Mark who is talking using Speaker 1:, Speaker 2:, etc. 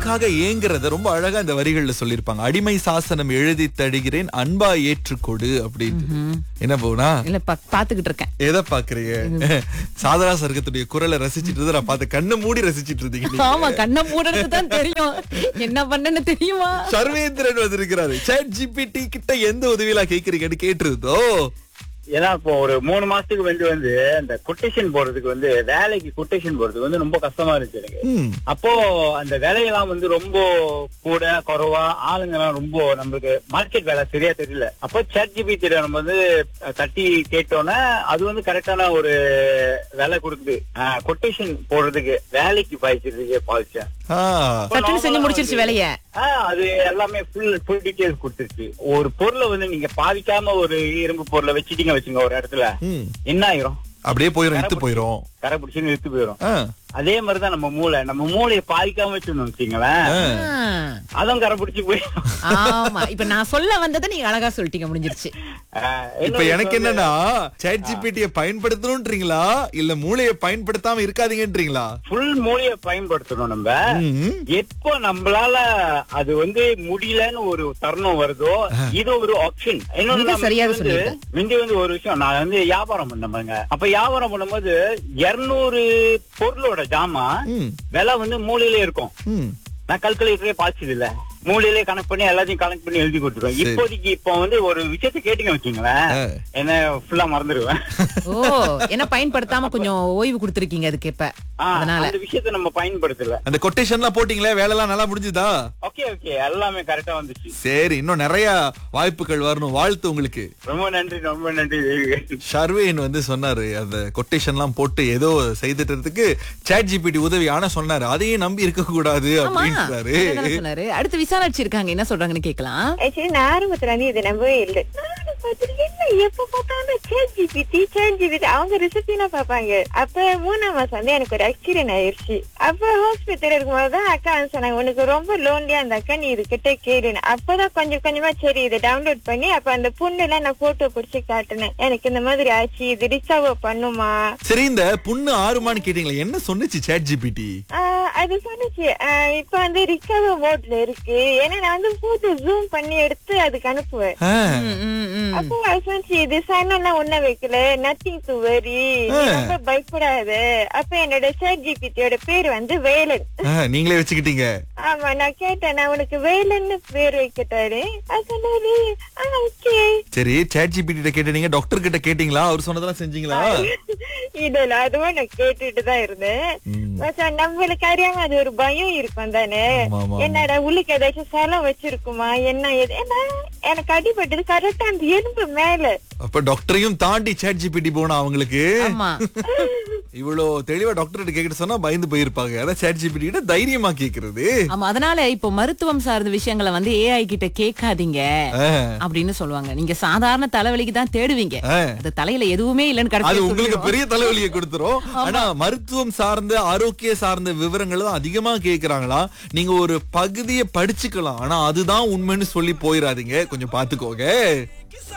Speaker 1: அன்புக்காக ஏங்குறத ரொம்ப அழகா இந்த வரிகள்ல சொல்லிருப்பாங்க அடிமை சாசனம் எழுதி தடுகிறேன் அன்பா ஏற்றுக்கொடு அப்படின்னு என்ன போனா
Speaker 2: இல்ல பா- பாத்துக்கிட்டு இருக்கேன்
Speaker 1: எதை பாக்குறீங்க சாதரா சர்க்கத்துடைய குரலை ரசிச்சிட்டு இருந்ததை நான் பார்த்து கண்ணு மூடி ரசிச்சிட்டு இருந்தீங்க நீங்க.
Speaker 2: ஆமா கண்ணை மூடறது தான் தெரியும் என்ன பண்ணன்னு தெரியுமா
Speaker 1: சர்வேந்திரன் வந்திருக்கிறாரு சேட் ஜிபிடி கிட்ட எந்த உதவியெல்லாம் கேக்குறீங்கன்னு கேட்டிருந்தோ
Speaker 3: ஏன்னா இப்போ ஒரு மூணு மாசத்துக்கு வந்து வந்து அந்த கொட்டேஷன் போடுறதுக்கு வந்து வேலைக்கு கொட்டேஷன் போடுறதுக்கு வந்து ரொம்ப கஷ்டமா இருந்துச்சு எனக்கு
Speaker 1: ம்,
Speaker 3: அப்போ அந்த வேலையெல்லாம் வந்து ரொம்ப கூட குறைவா ஆளுங்க எல்லாம் ரொம்ப நம்மளுக்கு மார்க்கெட் வேலை சரியா தெரியல அப்போ சேட் ஜிபிடி நம்ம வந்து அஹ், தட்டி கேட்டோன்னே அது வந்து கரெக்டான ஒரு வேலை கொடுக்குது கொட்டேஷன் போடுறதுக்கு வேலைக்கு பாய்ச்சறதுக்கு பாய்ச்சேன்
Speaker 1: ஆ,
Speaker 2: சட்டுன்னு செஞ்சு முடிச்சிருச்சு வேலைய
Speaker 3: அது எல்லாமே ஃபுல் ஃபுல் டீடைல்ஸ் கொடுத்துருச்சு ஒரு பொருளை வந்து நீங்க பாதிக்காம ஒரு இரும்பு பொருளை வச்சுட்டீங்க வச்சுங்க ஒரு இடத்துல
Speaker 1: ம்.
Speaker 3: என்ன ஆயிரும்
Speaker 1: அப்படியே போயிரும் இத்து போயிரும்
Speaker 3: கரை பிடிச்சு நிறுத்து போயிரும்
Speaker 1: ஆ,
Speaker 3: அதே மாதிரிதான் நம்ம மூளை நம்ம மூளையை பாதிக்காம வச்சிருந்தோம் வச்சுங்களேன்
Speaker 1: ஆ.
Speaker 3: அதுவும் கரை பிடிச்சு போயிடும்
Speaker 2: ஆமா இப்ப நான் சொல்ல வந்ததை நீங்க அழகா சொல்லிட்டீங்க முடிஞ்சிருச்சு
Speaker 3: ஆஹ்
Speaker 1: இப்ப
Speaker 3: இன்னொரு
Speaker 1: எனக்கு
Speaker 3: விஷயம்
Speaker 1: என்னன்னா சேட் ஜிபிடிய பயன்படுத்தணும்ன்றீங்களா இல்ல மூளையை பயன்படுத்தாம இருக்காதீங்கன்றீங்களா
Speaker 3: ஃபுல் மூளையை பயன்படுத்தணும் நம்ம
Speaker 1: ம்.
Speaker 3: எப்போ நம்மளால அது வந்து முடியலன்னு ஒரு தருணம் வருதோ இது ஒரு ஆப்ஷன் இன்னொன்னு
Speaker 2: மிக
Speaker 3: நம்ம
Speaker 2: சரியாக
Speaker 3: வந்து
Speaker 2: சொல்லியிருக்க.
Speaker 3: முந்தி வந்து ஒரு விஷயம் நான் வந்து வியாபாரம் பண்ணேங்க அப்ப வியாபாரம் பண்ணும்போது இருநூறு பொருளோட ஜாமான்
Speaker 1: ம்,
Speaker 3: விலை வந்து மூலையிலே இருக்கும்
Speaker 1: ம்.
Speaker 3: நான் கால்குலேட்டரே பாய்ச்சது இல்ல மூலையிலே கணக்கு பண்ணி எல்லாத்தையும் கணக்கு பண்ணி எழுதி கொடுத்துருவேன்
Speaker 1: சரி.
Speaker 3: இப்போதைக்கு இப்போ வந்து ஒரு விஷயத்த கேட்டீங்க வச்சுங்களேன்
Speaker 1: ஆ.
Speaker 3: என்ன ஃபுல்லா மறந்துடுவேன்
Speaker 2: ஓ என்ன பயன்படுத்தாம கொஞ்சம் ஓய்வு கொடுத்திருக்கீங்க அதுக்கு இப்ப
Speaker 3: ஆ,
Speaker 2: அதனால
Speaker 3: அந்த விஷயத்த நம்ம பயன்படுத்தல
Speaker 1: அந்த கொட்டேஷன்லாம் போட்டீங்களே வேலைலாம் நல்லா முடிஞ்சுதா
Speaker 3: ஓகே ஓகே எல்லாமே கரெக்டா வந்துச்சு
Speaker 1: சரி இன்னும் நிறைய வாய்ப்புகள் வரணும் வாழ்த்து உங்களுக்கு
Speaker 3: ரொம்ப நன்றி ரொம்ப நன்றி
Speaker 1: ஷர்வேன் வந்து சொன்னாரு அந்த கொட்டேஷன்லாம் போட்டு ஏதோ செய்துட்டதுக்கு சேட் ஜிபிடி உதவி ஆனா சொன்னாரு அதையும் நம்பி இருக்க கூடாது
Speaker 2: ஆமா
Speaker 1: அப்படின்றாரு
Speaker 2: அதான் சொன்னாரு அடுத்து விசாலாட்சி இருக்காங்க என்ன சொல்றாங்கன்னு கேக்கலாம்
Speaker 4: ஆக்சுவலி நான் ஆரம்பத்துல வந்து இதை நம்பவே இல்லை நானும் பார்த்துட்டு, என்ன எப்ப பார்த்தாலும் சேட் ஜிபிடி சேட் ஜிபிடி அவங்க ரிசப்ஷனா பார்ப்பாங்க அப்ப மூணாம் மாசம் வந்து எனக்கு ஒரு ஆக்சிடென்ட் ஆயிருச்சு அப்ப ஹாஸ்பிட்டல் இருக்கும்போது தான் அக்கா வந்து சொன்னாங்க உனக்கு ரொம்ப லோன்லியா அந்த அக்கா நீ இது கிட்ட கேளுன்னு அப்பதான் கொஞ்சம் கொஞ்சமா சரி இதை டவுன்லோட் பண்ணி அப்ப அந்த பொண்ணு எல்லாம் நான் போட்டோ பிடிச்சு காட்டினேன் எனக்கு இந்த மாதிரி ஆச்சு இது ரிசர்வ் பண்ணுமா
Speaker 1: சரி இந்த புண்ணு ஆறுமான்னு கேட்டீங்களா என்ன சொன்னுச்சு சேட் ஜிபிடி
Speaker 4: ஆஹ் அது சொன்னுச்சு ஆஹ் இப்ப வந்து ரிகவர் மோட்ல இருக்கு ஏன்னா நான் வந்து போட்டோ ஜூம் பண்ணி எடுத்து அதுக்கு அனுப்புவேன்
Speaker 2: ம், ம், ம்.
Speaker 4: அப்போ அது சொன்னுச்சு இது சைனெல்லாம் ஒண்ணு வைக்கல நத்திங் டு வரி ரொம்ப பயப்படாத அப்ப என்னோட சேட் ஜிபிடியோட பேர் வந்து வேலன்
Speaker 1: நீங்களே வச்சுக்கிட்டீங்க
Speaker 4: ஆமா நான் கேட்டேன் நான் உனக்கு வேலன்னு பேர் வைக்கட்டாரு அது சொன்னாரு ஓகே
Speaker 1: சரி சேட் ஜிபிடி கேட்டீங்க டாக்டர் கிட்ட கேட்டீங்களா அவர் சொன்னதெல்லாம் செஞ்சீங்களா
Speaker 4: இல்ல இல்ல அதுவும் நான் கேட்டுட்டு தான் இருந்தேன்
Speaker 1: ம்.
Speaker 4: மச்சான், நம்மளுக்கு அறியாம அது ஒரு பயம் இருக்கும் தானே
Speaker 1: ஆமா, ஆமா, ஆமா.
Speaker 4: என்னடா உள்ளுக்கு ஏதாச்சும் சலம் வச்சிருக்குமா என்ன ஏது ஏன்னா எனக்கு அடிபட்டது கரெக்டா அந்த எலும்பு மேல
Speaker 1: அப்ப டாக்டரையும் தாண்டி சேட் ஜிபிடி போனா அவங்களுக்கு
Speaker 2: ஆமா
Speaker 1: இவ்வளவு தெளிவா டாக்டர் கிட்ட கேட்க சொன்னா பயந்து போயிருப்பாங்க அதான் சேட் ஜிபிடி கிட்ட தைரியமா கேக்குறது
Speaker 2: ஆமா அதனால இப்போ மருத்துவம் சார்ந்த விஷயங்களை வந்து ஏஐ கிட்ட கேட்காதீங்க
Speaker 1: ஆ.
Speaker 2: அப்படின்னு சொல்லுவாங்க நீங்க சாதாரண தலைவலிக்கு தான் தேடுவீங்க
Speaker 1: ஆ.
Speaker 2: அது தலையில எதுவுமே இல்லைன்னு
Speaker 1: அது
Speaker 2: கடைசியா
Speaker 1: உங்களுக்கு
Speaker 2: சொல்லிடும்.
Speaker 1: பெரிய தலைவலியை கொடுத்துரும் ஆனா மருத்துவம் சார்ந்த ஆரோக்கிய சார்ந்த விவரங்கள் தான் அதிகமா கேக்குறாங்களா நீங்க ஒரு பகுதியை படிச்சுக்கலாம் ஆனா அதுதான் உண்மைன்னு சொல்லி போயிடாதீங்க கொஞ்சம் பாத்துக்கோங்க